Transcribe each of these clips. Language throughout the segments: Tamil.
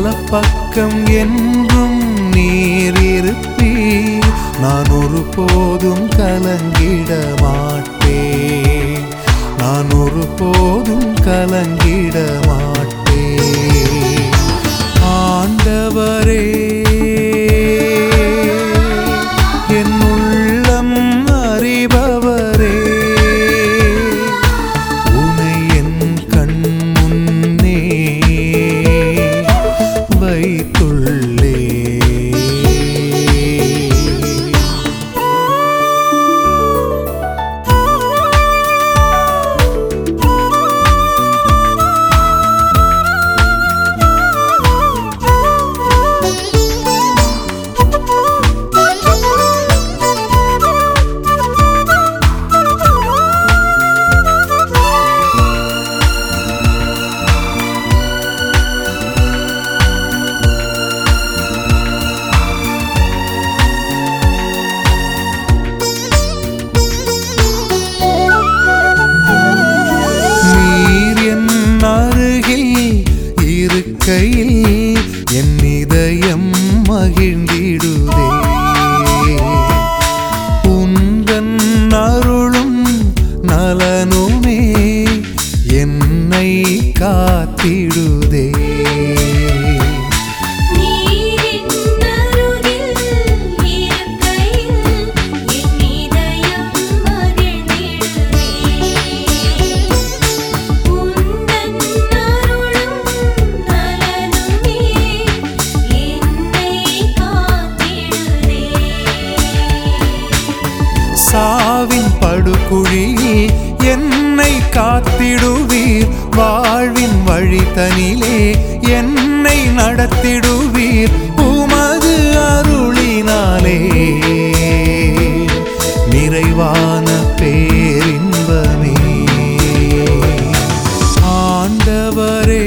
வலப்பக்கம் என்றும் நீர் இருப்பீர் நான் ஒருபோதும் கலங்கிட மாட்டேன் நான் ஒருபோதும் கலங்கிட மாட்டேன் ஆண்டவரே என் உள்ளம் அறிபவரே உனை என் கண் முன்னே வைத்துள்ளே நீர் என் அருகில் இருக்கையில் என் இதயம் மகிழ்ந்திடுதே உந்தன் அருளும் நலனுமே என்னை காத்திடுதே நீரின் அருகில் இருக்கையில் என் இதயம் மகிழ்ந்திடுதே உந்தன் அருளும் நலனுமே என்னை காத்திடுதே சாவின் படுகுழியில் என்னை காத்திடுவீர் வாழ்வின் வழி தனிலே என்னை நடத்திடுவீர் உமது அருளினாலே நிறைவான பேரின்பமே ஆண்டவரே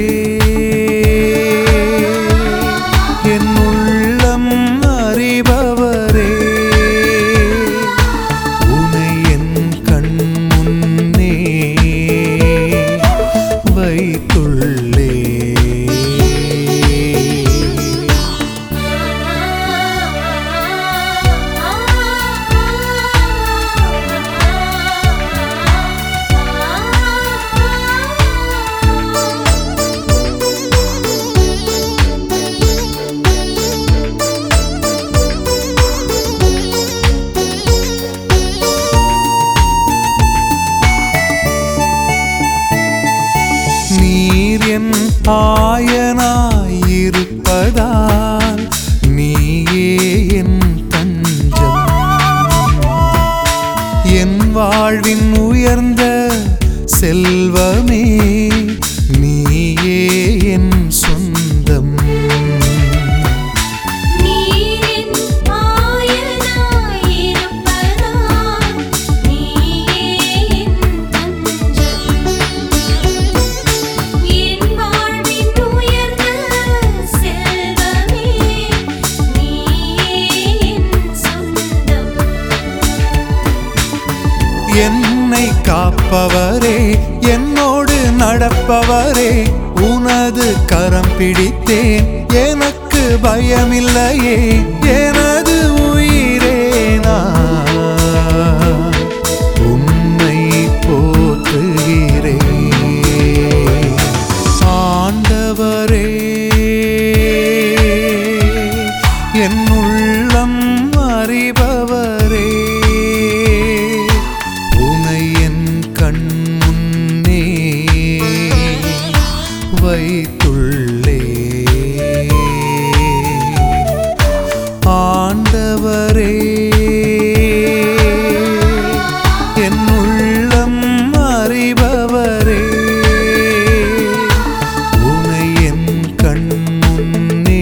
என் உள்ளம் அறிபவரே உனை என் கண் முன்னே வைத்துள்ளே நீர் என் ஆயனாயிருப்பதால் நீயே என் தஞ்சம் என் வாழ்வின் உயர்ந்த செல்வமே நீயே என் சொந்தம் நீரின் ஆயனாயிருப்பதால் நீயே என் தஞ்சம் என் வாழ்வின் உயர்ந்த செல்வமே நீயே என் சொந்தம் என்னை காப்பவரே என்னோடு நடப்பவரே உனது கரம் பிடித்தேன் எனக்கு பயமில்லையே எனது உயிரே நான் உன்னை போற்றுகிறேன் ஆண்டவரே என் உள்ளம் அறிபவரே உனை என் கண் முன்னே வைத்துள்ளே ஆண்டவரே என் உள்ளம் அறிபவரே உனை என் கண் முன்னே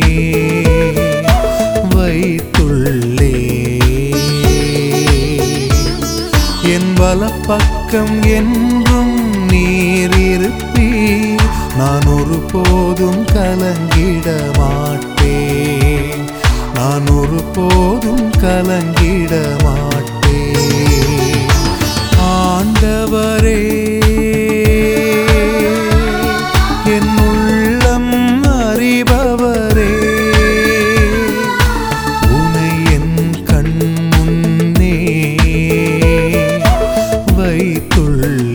வைத்துள்ளே என் வலப்பக்கம் என்றும் நீர் இருப்பீர் நான் ஒருபோதும் கலங்கிட மாட்டேன் நான் ஒருபோதும் கலங்கிட மாட்டேன் ஆண்டவரே என் உள்ளம் அறிபவரே துள்ளி